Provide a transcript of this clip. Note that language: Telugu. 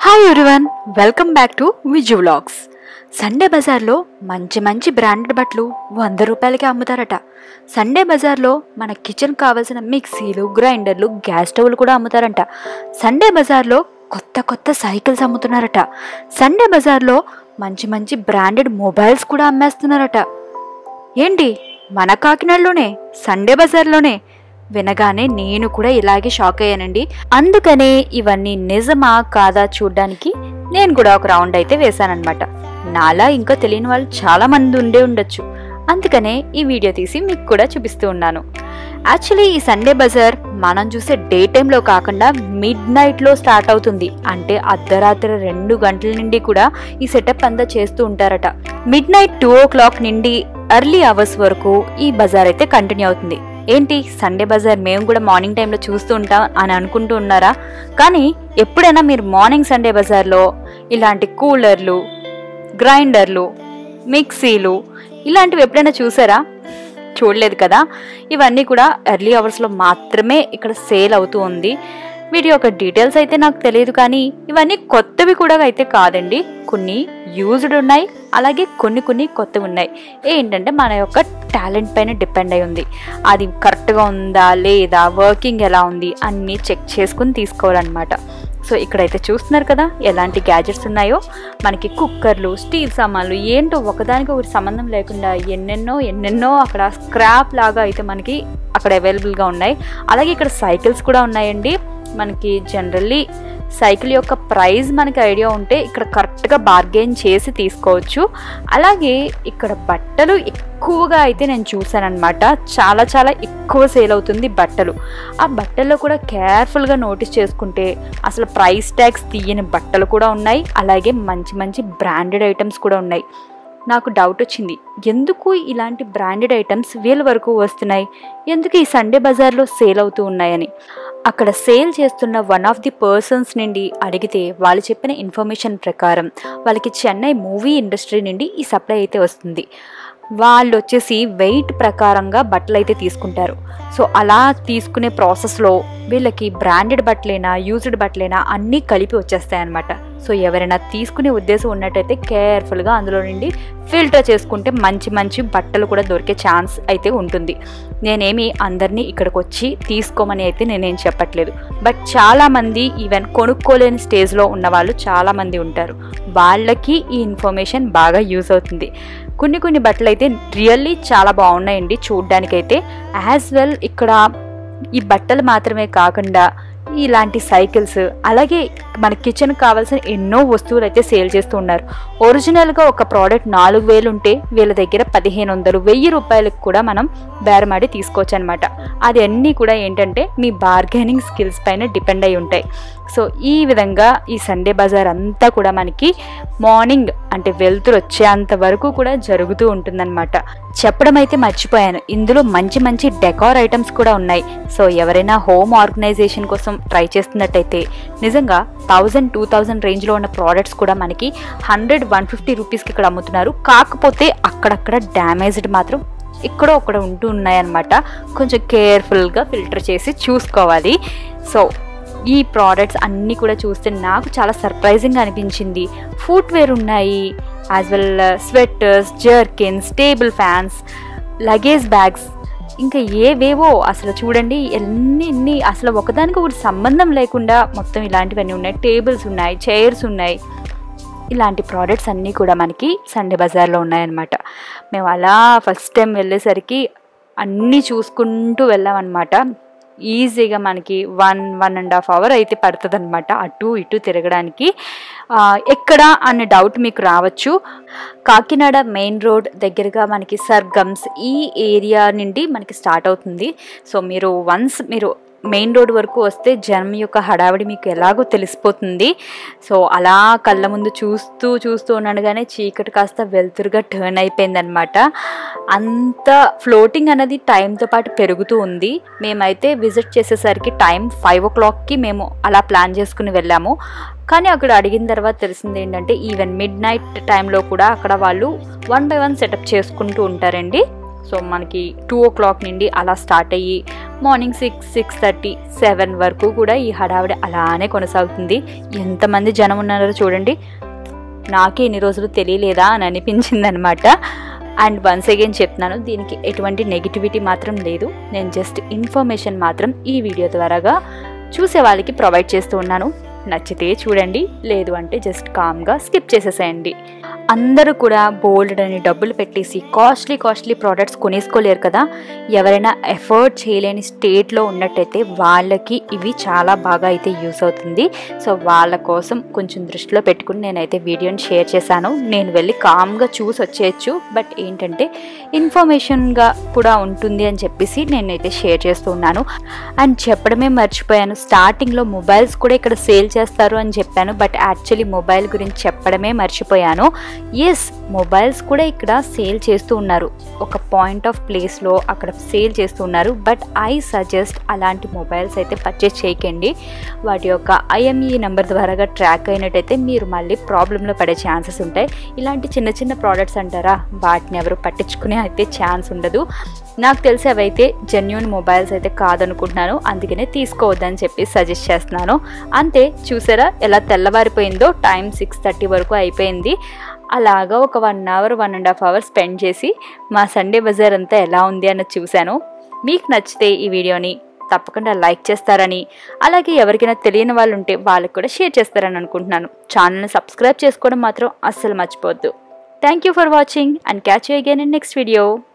hi everyone welcome back to Viju vlogs Sunday బజార్లో మంచి మంచి బ్రాండెడ్ బట్టలు వంద రూపాయలకి అమ్ముతారట సండే బజార్లో మన కిచెన్ కావాల్సిన మిక్సీలు గ్రైండర్లు గ్యాస్ స్టవ్లు కూడా అమ్ముతారంట సండే బజార్లో కొత్త కొత్త సైకిల్స్ అమ్ముతున్నారట సండే బజార్లో మంచి మంచి బ్రాండెడ్ మొబైల్స్ కూడా అమ్మేస్తున్నారట ఏంటి మన కాకినాడలోనే సండే బజార్లోనే వినగానే నేను కూడా ఇలాగే షాక్ అయ్యానండి అందుకనే ఇవన్నీ నిజమా కాదా చూడ్డానికి నేను కూడా ఒక రౌండ్ అయితే వేశానన్నమాట నాలా ఇంకా తెలియని వాళ్ళు చాలా మంది ఉండే ఉండొచ్చు అందుకనే ఈ వీడియో తీసి మీకు కూడా చూపిస్తూ ఉన్నాను యాక్చువల్లీ ఈ సండే బజార్ మనం చూసే డే టైంలో కాకుండా మిడ్ నైట్లో స్టార్ట్ అవుతుంది అంటే అర్ధరాత్రి రెండు గంటల నుండి కూడా ఈ సెటప్ అంతా చేస్తూ ఉంటారట midnight two o'clock నుండి ఎర్లీ అవర్స్ వరకు ఈ బజార్ అయితే కంటిన్యూ అవుతుంది ఏంటి సండే బజార్ మేము కూడా మార్నింగ్ టైంలో చూస్తూ ఉంటాం అని అనుకుంటూ ఉన్నారా కానీ ఎప్పుడైనా మీరు మార్నింగ్ సండే బజార్లో ఇలాంటి కూలర్లు గ్రైండర్లు మిక్సీలు ఇలాంటివి ఎప్పుడైనా చూసారా చూడలేదు కదా ఇవన్నీ కూడా ఎర్లీ అవర్స్లో మాత్రమే ఇక్కడ సేల్ అవుతూ ఉంది వీటి యొక్క డీటెయిల్స్ అయితే నాకు తెలియదు కానీ ఇవన్నీ కొత్తవి కూడా అయితే కాదండి కొన్ని యూజ్డ్ ఉన్నాయి అలాగే కొన్ని కొన్ని కొత్తవి ఉన్నాయి ఏంటంటే మన యొక్క టాలెంట్ పైన డిపెండ్ అయి ఉంది అది కరెక్ట్గా ఉందా లేదా వర్కింగ్ ఎలా ఉంది అన్నీ చెక్ చేసుకుని తీసుకోవాలన్నమాట సో ఇక్కడైతే చూస్తున్నారు కదా ఎలాంటి గ్యాజెట్స్ ఉన్నాయో మనకి కుక్కర్లు స్టీల్ సామాన్లు ఏంటో ఒకదానికి ఒకటి సంబంధం లేకుండా ఎన్నెన్నో ఎన్నెన్నో అక్కడ స్క్రాప్ లాగా అయితే మనకి అక్కడ అవైలబుల్గా ఉన్నాయి అలాగే ఇక్కడ సైకిల్స్ కూడా ఉన్నాయండి మనకి జనరల్లీ సైకిల్ యొక్క ప్రైస్ మనకి ఐడియా ఉంటే ఇక్కడ కరెక్ట్గా బార్గెన్ చేసి తీసుకోవచ్చు అలాగే ఇక్కడ బట్టలు ఎక్కువగా అయితే నేను చూసానమాట చాలా చాలా ఎక్కువ సేల్ అవుతుంది బట్టలు ఆ బట్టల్లో కూడా కేర్ఫుల్గా నోటీస్ చేసుకుంటే అసలు ప్రైస్ ట్యాగ్స్ తీయని బట్టలు కూడా ఉన్నాయి అలాగే మంచి మంచి బ్రాండెడ్ ఐటమ్స్ కూడా ఉన్నాయి నాకు డౌట్ వచ్చింది ఎందుకు ఇలాంటి బ్రాండెడ్ ఐటమ్స్ వీళ్ళ వరకు వస్తున్నాయి ఎందుకు ఈ సండే బజార్లో సేల్ అవుతూ ఉన్నాయని అక్కడ సేల్ చేస్తున్న వన్ ఆఫ్ ది పర్సన్స్ నుండి అడిగితే వాళ్ళు చెప్పిన ఇన్ఫర్మేషన్ ప్రకారం వాళ్ళకి చెన్నై మూవీ ఇండస్ట్రీ నుండి ఈ సప్లై అయితే వస్తుంది వాళ్ళు వచ్చేసి వెయిట్ ప్రకారంగా బట్టలు అయితే తీసుకుంటారు సో అలా తీసుకునే ప్రాసెస్లో వీళ్ళకి బ్రాండెడ్ బట్టలైనా యూజ్డ్ బట్టలైనా అన్నీ కలిపి వచ్చేస్తాయి అనమాట సో ఎవరైనా తీసుకునే ఉద్దేశం ఉన్నట్టయితే కేర్ఫుల్గా అందులో నుండి ఫిల్టర్ చేసుకుంటే మంచి మంచి బట్టలు కూడా దొరికే ఛాన్స్ అయితే ఉంటుంది నేనేమి అందరినీ ఇక్కడికి వచ్చి తీసుకోమని అయితే నేనేం చెప్పట్లేదు బట్ చాలామంది ఈవెన్ కొనుక్కోలేని స్టేజ్లో ఉన్న వాళ్ళు చాలామంది ఉంటారు వాళ్ళకి ఈ ఇన్ఫర్మేషన్ బాగా యూజ్ అవుతుంది కొన్ని కొన్ని బట్టలు అయితే రియల్లీ చాలా బాగున్నాయండి చూడ్డానికైతే యాజ్ వెల్ ఇక్కడ ఈ బట్టలు మాత్రమే కాకుండా ఇలాంటి సైకిల్స్ అలాగే మన కిచెన్ కావాల్సిన ఎన్నో వస్తువులు అయితే సేల్ చేస్తూ ఉన్నారు ఒరిజినల్గా ఒక ప్రోడక్ట్ నాలుగు వేలు ఉంటే వీళ్ళ దగ్గర పదిహేను వందలు వెయ్యి రూపాయలకు కూడా మనం బేరమాడి తీసుకోవచ్చు అనమాట అది అన్నీ కూడా ఏంటంటే మీ బార్గెనింగ్ స్కిల్స్ పైన డిపెండ్ అయి ఉంటాయి సో ఈ విధంగా ఈ సండే బజార్ అంతా కూడా మనకి మార్నింగ్ అంటే వెళ్తురు వచ్చేంత వరకు కూడా జరుగుతూ ఉంటుందన్నమాట చెప్పడం అయితే మర్చిపోయాను ఇందులో మంచి మంచి డెకార్ ఐటమ్స్ కూడా ఉన్నాయి సో ఎవరైనా హోమ్ ఆర్గనైజేషన్ కోసం ట్రై చేస్తున్నట్టయితే నిజంగా థౌజండ్ టూ థౌజండ్ రేంజ్లో ఉన్న ప్రోడక్ట్స్ కూడా మనకి హండ్రెడ్ వన్ ఫిఫ్టీ రూపీస్కి ఇక్కడ అమ్ముతున్నారు కాకపోతే అక్కడక్కడ డ్యామేజ్డ్ మాత్రం ఎక్కడో అక్కడ ఉంటూ ఉన్నాయన్నమాట కొంచెం కేర్ఫుల్గా ఫిల్టర్ చేసి చూసుకోవాలి సో ఈ ప్రోడక్ట్స్ అన్నీ కూడా చూస్తే నాకు చాలా సర్ప్రైజింగ్ అనిపించింది ఫుట్వేర్ ఉన్నాయి as well sweaters jerkins table fans luggage bags ఇంకా ఏవేవో అసలు చూడండి ఎన్ని ఎన్ని అసలు ఒకదానికి ఒకటి సంబంధం లేకుండా మొత్తం ఇలాంటివన్నీ ఉన్నాయి టేబుల్స్ ఉన్నాయి చైర్స్ ఉన్నాయి ఇలాంటి ప్రోడక్ట్స్ అన్నీ కూడా మనకి సండే బజార్లో ఉన్నాయన్నమాట మేము అలా ఫస్ట్ టైం వెళ్ళేసరికి అన్నీ చూసుకుంటూ వెళ్ళామన్నమాట ఈజీగా మనకి one one and half hour అయితే పడుతుంది అనమాట అటు ఇటు తిరగడానికి ఎక్కడ అనే డౌట్ మీకు రావచ్చు కాకినాడ మెయిన్ రోడ్ దగ్గరగా మనకి సర్గమ్స్ ఈ ఏరియా నుండి మనకి స్టార్ట్ అవుతుంది సో మీరు వన్స్ మీరు మెయిన్ రోడ్ వరకు వస్తే జనం యొక్క హడావిడి మీకు ఎలాగో తెలిసిపోతుంది సో అలా కళ్ళ ముందు చూస్తూ చూస్తూ ఉండగానే చీకటి కాస్త వెలుతురుగా టర్న్ అయిపోయిందనమాట అంత ఫ్లోటింగ్ అనేది టైంతో పాటు పెరుగుతూ ఉంది మేమైతే విజిట్ చేసేసరికి టైం ఫైవ్ ఓ క్లాక్కి మేము అలా ప్లాన్ చేసుకుని వెళ్ళాము కానీ అక్కడ అడిగిన తర్వాత తెలిసింది ఏంటంటే ఈవెన్ మిడ్ నైట్ టైంలో కూడా అక్కడ వాళ్ళు వన్ బై వన్ సెటప్ చేసుకుంటూ ఉంటారండి సో మనకి టూ ఓ క్లాక్ నుండి అలా స్టార్ట్ అయ్యి morning six six thirty seven వరకు కూడా ఈ హడావిడి అలానే కొనసాగుతుంది ఎంతమంది జనం ఉన్నారో చూడండి నాకే ఇన్ని రోజులు తెలియలేదా అని అనిపించింది అనమాట అండ్ వన్స్ అగైన్ చెప్తున్నాను దీనికి ఎటువంటి నెగిటివిటీ మాత్రం లేదు నేను జస్ట్ ఇన్ఫర్మేషన్ మాత్రం ఈ వీడియో ద్వారాగా చూసే వాళ్ళకి ప్రొవైడ్ చేస్తూ ఉన్నాను నచ్చితే చూడండి లేదు అంటే జస్ట్ కామ్గా స్కిప్ చేసేసేయండి అందరూ కూడా బోల్డ్ అని డబ్బులు పెట్టేసి కాస్ట్లీ కాస్ట్లీ ప్రోడక్ట్స్ కొనేసుకోలేరు కదా ఎవరైనా ఎఫర్ట్ చేయలేని స్టేట్లో ఉన్నట్టయితే వాళ్ళకి ఇవి చాలా బాగా అయితే యూస్ అవుతుంది సో వాళ్ళ కోసం కొంచెం దృష్టిలో పెట్టుకుని నేనైతే వీడియోని షేర్ చేశాను నేను వెళ్ళి కామ్గా చూసి వచ్చేయచ్చు బట్ ఏంటంటే ఇన్ఫర్మేషన్గా కూడా ఉంటుంది అని చెప్పేసి నేనైతే షేర్ చేస్తూ ఉన్నాను అండ్ చెప్పడమే మర్చిపోయాను స్టార్టింగ్లో మొబైల్స్ కూడా ఇక్కడ సేల్ చేస్తారు అని చెప్పాను బట్ యాక్చువల్లీ మొబైల్ గురించి చెప్పడమే మర్చిపోయాను ఎస్ మొబైల్స్ కూడా ఇక్కడ సేల్ చేస్తూ ఉన్నారు ఒక పాయింట్ ఆఫ్ ప్లేస్లో అక్కడ సేల్ చేస్తూ ఉన్నారు బట్ ఐ సజెస్ట్ అలాంటి మొబైల్స్ అయితే పర్చేస్ చేయకండి వాటి యొక్క ఐఎంఈ నెంబర్ ద్వారాగా ట్రాక్ అయినట్టయితే మీరు మళ్ళీ ప్రాబ్లంలో పడే ఛాన్సెస్ ఉంటాయి ఇలాంటి చిన్న చిన్న ప్రోడక్ట్స్ అంటారా వాటిని ఎవరు పట్టించుకునే అయితే ఛాన్స్ ఉండదు నాకు తెలిసి అవైతే జెన్యున్ మొబైల్స్ అయితే కాదనుకుంటున్నాను అందుకనే తీసుకోవద్దని చెప్పి సజెస్ట్ చేస్తున్నాను అంతే చూసారా ఎలా తెల్లవారిపోయిందో టైం సిక్స్ థర్టీ వరకు అయిపోయింది అలాగా ఒక one hour one and half hour spend చేసి మా సండే బజార్ అంతా ఎలా ఉంది అన్నది చూశాను మీకు నచ్చితే ఈ వీడియోని తప్పకుండా లైక్ చేస్తారని అలాగే ఎవరికైనా తెలియని వాళ్ళు ఉంటే వాళ్ళకి కూడా షేర్ చేస్తారని అనుకుంటున్నాను ఛానల్ని సబ్స్క్రైబ్ చేసుకోవడం మాత్రం అస్సలు మర్చిపోవద్దు thank you for watching and catch you again in next video